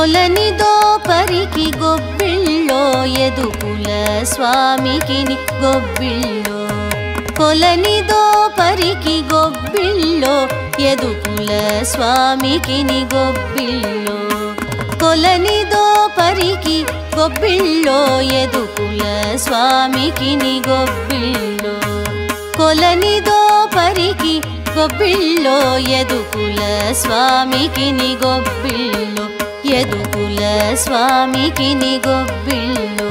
కొలనిదో పరికి గొబ్బిళ్ళో ఎదుకుల స్వామికి ని గొబ్బిళ్ళో కొలనిదో పరికి గొబ్బిళ్ళో ఎదుకుల స్వామికి ని గొబ్బిళ్ళో కొలనిదో పరికి గొబ్బిళ్ళో ఎదుకుల స్వామికి ని గొబ్బిళ్ళో కొలనిదో పరికి గొబ్బిళ్ళో ఎదుకుల స్వామికి ని గొబ్బిళ్ళో ఎదుకుల స్వామికి ని గొబ్బిళ్ళో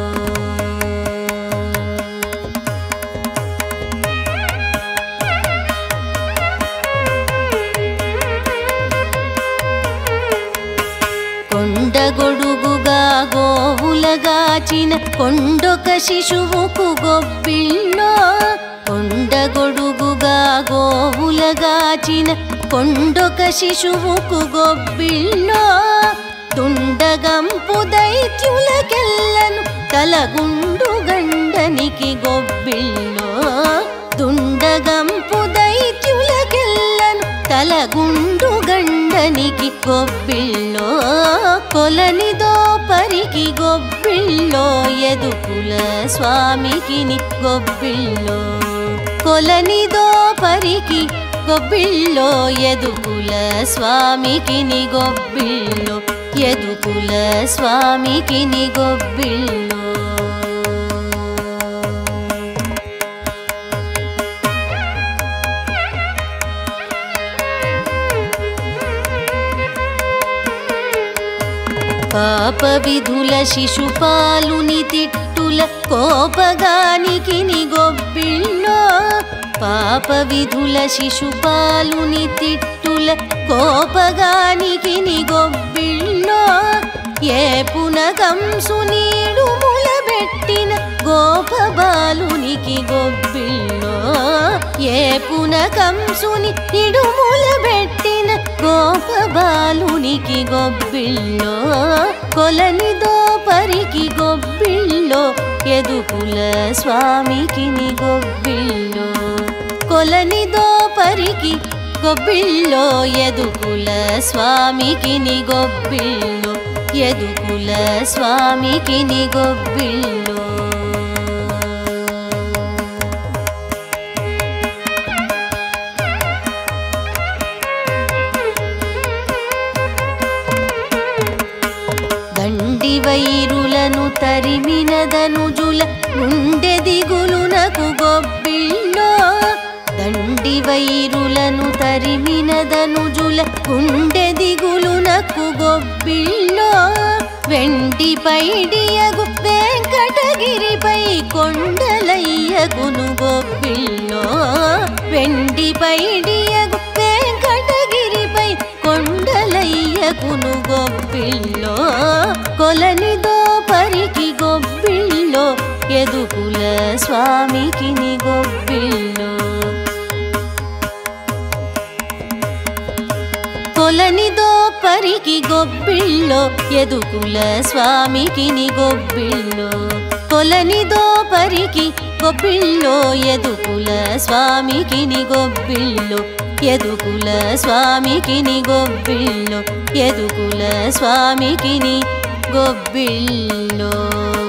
కొండగొడుగుగా గోవులగాచిన కొండొక శిశువుకు గొబ్బిళ్ళో కొండగొడుగుగా గోవులగాచిన కొండొక శిశువుకు గొబ్బిళ్ళో తుండగంపు దైత్యులకెల్లను తలగుండు గండనికి గొబ్బిళ్ళో తుండగంపు దైత్యులకెల్లను తలగుండు గండనికి గొబ్బిళ్ళో కొలనిదో పరికి గొబ్బిళ్ళో ఎదుకుల స్వామికి ని గొబ్బిళ్ళో కొలనిదో పరికి గొబ్బిళ్ళో ఎదుకుల స్వామికి ని గొబ్బిళ్ళో ఎదుకుల స్వామికి ని గొబ్బిళ్ళో పాప విధుల శిశుపాలుని తిట్టుల కోపగానికి నిగొబ్బిళ్ళో పాప విధుల శిశుపాలుని తిట్టుల కోపగానికి నిగొబ్బిళ్ళో ఏ పునకంసు నీడు ములబెట్టిన గోప బాలునికి గొబ్బిళ్ళో ఏ పునకంసుని నిడుముల పెట్టిన గోప బాలునికి గొబ్బిళ్ళో కొలనిదో పరికి గొబ్బిళ్ళో ఎదుకుల స్వామికి ని గొబ్బిళ్ళో కొలనిదో పరికి గొబ్బిళ్ళో ఎదుకుల స్వామికి ని గొబ్బిళ్ళో ఎదుకుల స్వామికి ని గొబ్బిళ్ళో దండి వైరులను తరిమినదనుజుల గుండె దిగులునకు గొబ్బిళ్ళో దండి వైరులను తరిమినదనుజుల గుండె దిగులునకు గొబ్బిళ్ళో వెండి పైడియగు వెంకటగిరిపై కొండలయ్యగును గొబ్బిళ్ళో వెండి పైడియగు వెంకటగిరిపై కొండలయ్యకును గొబ్బిళ్ళో కొలనిదో పరికి గొబ్బిళ్ళో ఎదుకుల స్వామికి ని గొబ్బిళ్ళో కొలనిదో పరికి గొబ్బిళ్ళో ఎదుకుల స్వామికి ని గొబ్బిళ్ళో కొలనిదో పరికి గొబ్బిళ్ళో ఎదుకుల స్వామికి ని గొబ్బిళ్ళో ఎదుకుల స్వామికి ని గొబ్బిళ్ళో ఎదుకుల స్వామికి ని గొబ్బిళ్ళో